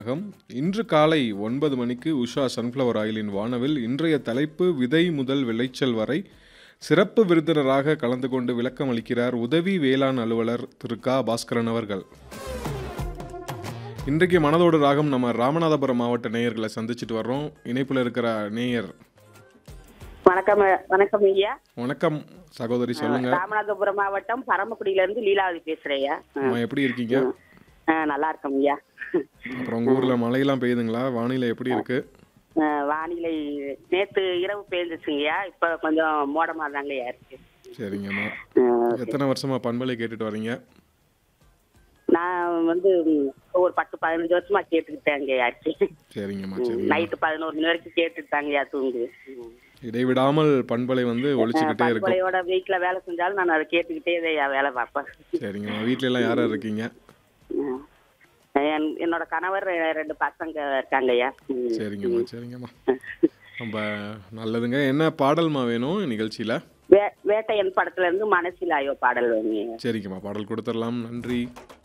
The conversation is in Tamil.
அகம். இன்று காலை ஒன்பது மணிக்கு உஷா சன்ஃப்ளவர் ஆயிலின் வானவில் இன்றைய தலைப்பு விதை முதல் விளைச்சல் வரை சிறப்பு விருந்தினராக கலந்து கொண்டு விளக்கம் அளிக்கிறார் உதவி வேளாண் அலுவலர் திரு க பாஸ்கரன் அவர்கள் இன்றைக்கு மனதோடு ராகம் நம்ம ராமநாதபுரம் மாவட்ட நேயர்களை சந்திச்சுட்டு வர்றோம் இணைப்பில் இருக்கிற நேயர் வணக்கம் வணக்கம் ஐயா வணக்கம் சகோதரி சொல்லுங்க ராமநாதபுரம் மாவட்டம் பரமக்குடியில இருந்து லீலாவதி பேசுறேன் ஐயா அம்மா எப்படி இருக்கீங்க ஆ, நல்லா இருக்கோம் ஐயா அப்புறம் உங்க ஊர்ல மழையெல்லாம் பெய்யுதுங்களா வானிலை எப்படி இருக்கு ஆ, வானிலை நேத்து இரவு பெய்ஞ்சிச்சுங்கய்யா இப்ப கொஞ்சம் மோடமா தாங்க ஐயா இருக்கு சரிங்கம்மா ஆ, எத்தனை வருஷமா பண்பலை கேட்டுட்டு வர்றீங்க நான் வந்து ம், ஒரு பத்து பதினஞ்சு வருஷமா கேட்டுக்கிட்டேங்க ஐயா இருக்கேன் சரிங்கம்மா சரிங்கம்மா நைட்டு பதினோரு மணி வரைக்கும் கேட்டுட்டு தாங்க ஐயா தூங்கு ம். இடைவிடாமல் பண்பலை வந்து ஒழிச்சுக்கிட்டே இருக்கும் பண்பலையோட வீட்டுல வேலை செஞ்சாலும் நான் அதை கேட்டுக்கிட்டே தான் ஐயா வேலை பார்ப்பேன் சரிங்கம்மா வீட்ல எல்லாம் யார் யார் இருக்கீங்க ம். என்- என்னோட கணவர் ரெண்டு பசங்க இருக்காங்க ஐயா ம். சரிங்கம்மா சரிங்கம்மா ரொம்ப நல்லதுங்க என்ன பாடல்மா வேணும் நிகழ்ச்சியில வே- வேட்டையன் படத்துல இருந்து மனசிலாயோ பாடல் வேணுங்க சரிங்கம்மா பாடல் கொடுத்துடலாம் நன்றி